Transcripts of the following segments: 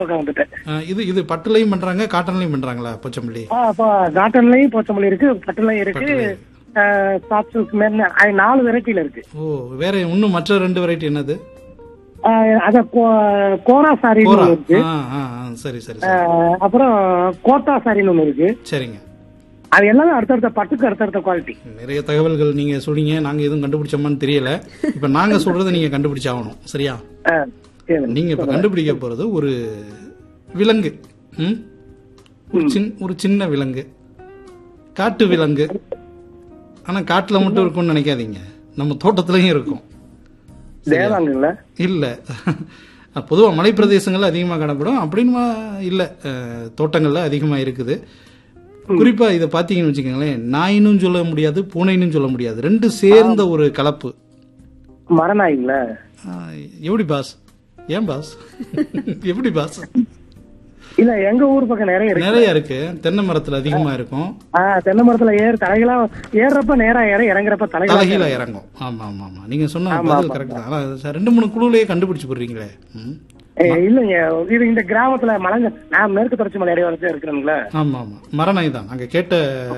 பக்கம் வந்துட்டேன் அஹ், இது இது பட்டுலையும் பண்றாங்க காட்டன்லையும் பண்றாங்களா போச்சம்பள்ளி ஆ, அப்போ காட்டன்லயும் போச்சமல்லி இருக்கு பட்டுலையும் இருக்கு சாஃப்ட் சில்க் மாதிரி அது நாலு வெரைட்டில இருக்கு ஓ வேற இன்னும் மற்ற ரெண்டு வெரைட்டி என்னது ஆ, அத கோ- கோரா சாரின்னு கோரா ஒண்ணு இருக்கு ஆ ஆ ஆ, சரி சரி ஆ, சரி அப்புறம் கோட்டா சாரின்னு ஒண்ணு இருக்கு சரிங்க அது எல்லாமே அடுத்தடுத்த பட்டுக்கு அடுத்தடுத்த குவாலிட்டி நிறைய தகவல்கள் நீங்க சொன்னீங்க நாங்க எதுவும் கண்டுபிடிச்சோமான்னு தெரியல இப்ப நாங்க சொல்றதை நீங்க கண்டுபிடிச்சாகணும் சரியா நீங்க இப்ப கண்டுபிடிக்க போறது ஒரு விலங்கு ம்? ஒரு சின் ஒரு சின்ன விலங்கு காட்டு விலங்கு ஆனா காட்டுல மட்டும் இருக்கும்னு நினைக்காதீங்க நம்ம தோட்டத்திலயும் இருக்கும் தேவாங்கல்ல இல்ல பொதுவா மலை பிரதேசங்கள்ல அதிகமா காணப்படும் அப்படின்னு இல்ல அஹ், தோட்டங்கள்ல அதிகமா இருக்குது குறிப்பா இத பாத்தீங்கன்னு வச்சுக்கோங்களேன் நாயினும் சொல்ல முடியாது பூனைனும் சொல்ல முடியாது ரெண்டு சேர்ந்த ஒரு கலப்பு மரநாய்ங்கள ஆஹ், எப்படி பாஸ் ஏன் பாஸ் எப்படி பாஸ் இல்ல எங்க ஊர் பக்கம் நிறைய இருக்கு நிறைய இருக்கு தென்னை மரத்துல அதிகமா இருக்கும் ஆ, தென்னை மரத்துல ஏறு தலைகளா ஏறுறப்ப நேரா ஏற இறங்குறப்ப தலைகளா தலைகீழ இறங்கும் ஆமா ஆமா ஆமா நீங்க சொன்ன பதில் கரெக்ட் தான் ஆனா சார், ரெண்டு மூணு குழுலயே கண்டுபிடிச்சு போடுறீங்களே ம். ஏ, இல்லைங்க இது இந்த கிராமத்துல மலைங்க நான் மேற்கு தொடர்ச்சி மலை இடைவெளி இருக்கிறேங்களா ஆமா ஆமா மரநாய் தான் நாங்க கேட்ட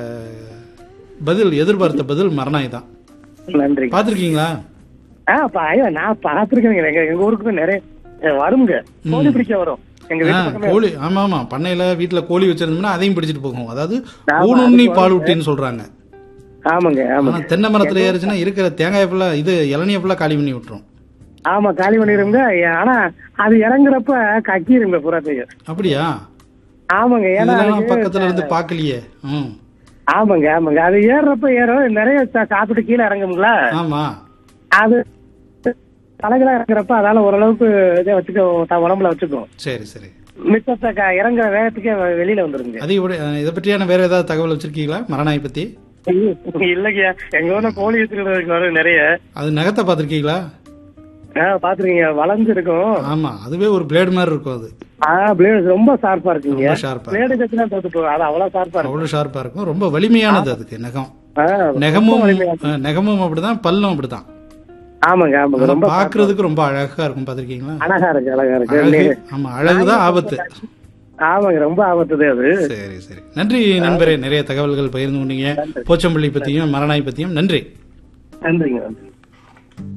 பதில் எதிர்பார்த்த பதில் மரநாய் தான் நன்றி பாத்திருக்கீங்களா ஆ பா- ஐயா நான் பாத்துருக்கேங்க எங்க எங்க ஊருக்கு போய் நிறைய ஏ, வருங்க கோழி பிடிக்க வரும் எங்க வீட்டு பக்கமே கோழி ஆமா ஆமா பண்ணையில வீட்டுல கோழி வச்சிருந்தோம்னா அதையும் பிடிச்சிட்டு போகும் அதாவது ஊனுண்ணி பால் ஊட்டின்னு சொல்றாங்க ஆமாங்க ஆமா ஆனா தென்னை மரத்துல ஏறுச்சுன்னா இருக்கிற தேங்காய் ஃபுல்லா இது இளநிய ஃபுல்லா காலி பண்ணி விட்டுரும் ஆமா காலி பண்ணிருங்க ஆனா அது இறங்குறப்ப கக்கிருங்க புறாத்தையும் அப்படியா ஆமாங்க ஏன்னா இதெல்லாம் அதுக்கு- பக்கத்துல இருந்து பாக்கலையே ம் ஆமாங்க ஆமாங்க அது ஏறுறப்ப ஏறும் நிறைய சா- சாப்பிட்டு கீழே இறங்குங்களா ஆமா அது தலைகளா இறங்குறப்ப அதால ஓரளவுக்கு இதை வச்சுக்கோ த- உடம்புல வச்சுக்கும் சரி சரி மிச்சத்தை க- இறங்குற வேகத்துக்கே வெ- வெளியில வந்துருங்க அது இப்படி அஹ், இதை பற்றியான வேற ஏதாவது தகவல் வச்சிருக்கீங்களா மரநாய் பத்தி இல்லைங்க எங்க ஊர்ல கோழி வச்சுக்கிறது வரும் நிறைய அது நகத்தை பாத்திருக்கீங்களா ஆ, பாத்துருக்கீங்க வளைஞ்சு இருக்கும் ஆமா அதுவே ஒரு பிளேடு மாதிரி இருக்கும் அது ஆ பிளேடு ரொம்ப ஷார்ப்பா இருக்குங்க ரொம்ப ஷார்ப்பா பிளேடு கத்துனா தோத்து போகும் அது அவ்வளவு ஷார்ப்பா இருக்கும் அவ்வளவு ஷார்ப்பா இருக்கும் ரொம்ப வலிமையானது அதுக்கு நகம் ஆ, நெகமும் அஹ், நெகமும் அப்படிதான் பல்லும் அப்படிதான் ஆமாங்க ஆமாங்க ஆனா ரொம்ப பாக்குறதுக்கு ரொம்ப அழகா இருக்கும் பாத்திருக்கீங்களா அழகா இருக்கு அழகா இருக்கு அழகு ஆமா அழகுதான் ஆபத்து ஆமாங்க ரொம்ப ஆபத்துது அது சரி சரி நன்றி நண்பரே நிறைய தகவல்கள் பகிர்ந்து கொண்டீங்க போச்சம்பள்ளி பத்தியும் மரநாய் பத்தியும் நன்றி நன்றிங்க நன்றி